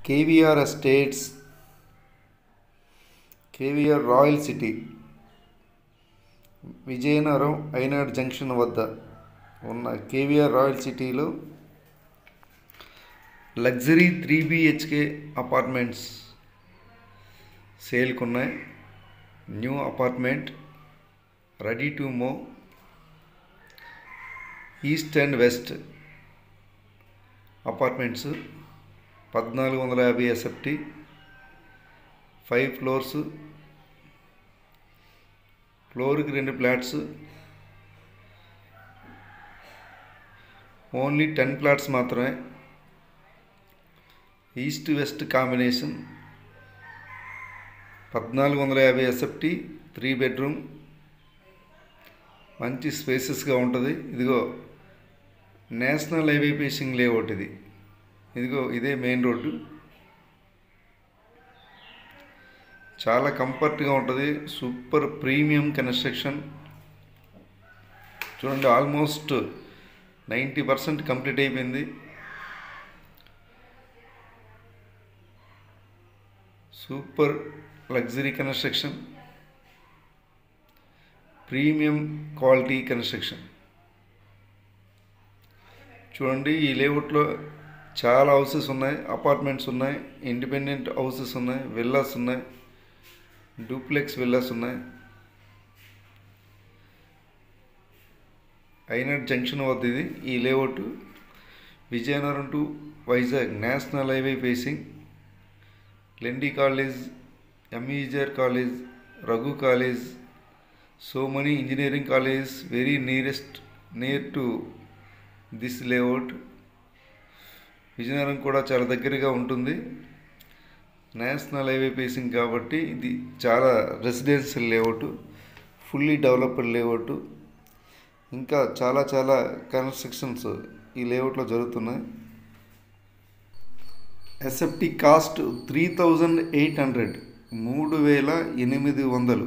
KVR estates KVR royal city Vizianagaram Ainada junction వద్ద ఉన్న KVR royal సిటీలో లగ్జరీ త్రీ బిహెచ్కే అపార్ట్మెంట్స్ సేల్కి ఉన్నాయి new apartment ready to move east and west apartments పద్నాలుగు వందల యాభై ఎస్ఎఫ్టీ ఫైవ్ ఫ్లోర్స్ ఫ్లోర్కి రెండు ఫ్లాట్స్ ఓన్లీ టెన్ ఫ్లాట్స్ మాత్రమే ఈస్ట్ వెస్ట్ కాంబినేషన్ పద్నాలుగు వందల యాభై ఎస్ఎఫ్టీ త్రీ బెడ్రూమ్ మంచి స్పేసెస్గా ఉంటుంది ఇదిగో నేషనల్ హైవే ఫేసింగ్ లేఅవుట్ ఇది ఇదిగో ఇదే మెయిన్ రోడ్డు చాలా కంఫర్ట్గా ఉంటుంది సూపర్ ప్రీమియం కన్స్ట్రక్షన్ చూడండి ఆల్మోస్ట్ నైంటీ పర్సెంట్ కంప్లీట్ అయిపోయింది super luxury construction premium quality construction చూడండి ఈ లేఅవుట్లో చాలా హౌసెస్ ఉన్నాయి అపార్ట్మెంట్స్ ఉన్నాయి ఇండిపెండెంట్ హౌసెస్ ఉన్నాయి విల్లాస్ ఉన్నాయి డూప్లెక్స్ విల్లాస్ ఉన్నాయి ఐనట్ జంక్షన్ వద్ద ఇది ఈ layout Vizianagaram to Vizag national highway facing Lendi college MVGR college Raghu college so many engineering college very nearest near to this layout Vizianagaram కూడా చాలా దగ్గరగా ఉంటుంది నేషనల్ హైవే ఫేసింగ్ కాబట్టి ఇది చాలా residential layout fully developed layout ఇంకా చాలా చాలా కన్స్ట్రక్షన్స్ ఈ లేఅవుట్లో జరుగుతున్నాయి SFT cost three thousand eight hundred మూడు వేల ఎనిమిది వందలు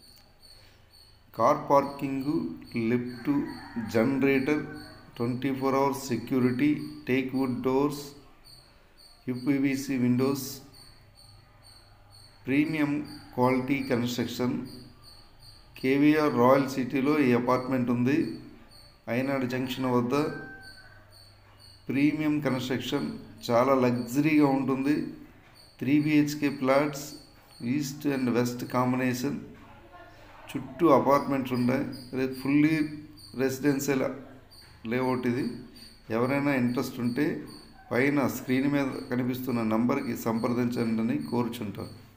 car parking lift generator twenty four hours security teak wood doors UPVC windows premium quality construction KVR royal సిటీలో ఈ అపార్ట్మెంట్ ఉంది ఐనాడు జంక్షన్ వద్ద ప్రీమియం కన్స్ట్రక్షన్ చాలా లగ్జరీగా ఉంటుంది three BHK flats east and west combination చుట్టూ అపార్ట్మెంట్స్ ఉన్నాయి ఫుల్లీ రెసిడెన్షియల్ లేఅవుట్ ఇది ఎవరైనా ఇంట్రెస్ట్ ఉంటే పైన స్క్రీన్ మీద కనిపిస్తున్న నంబర్కి సంప్రదించండి అని కోరుచుంటారు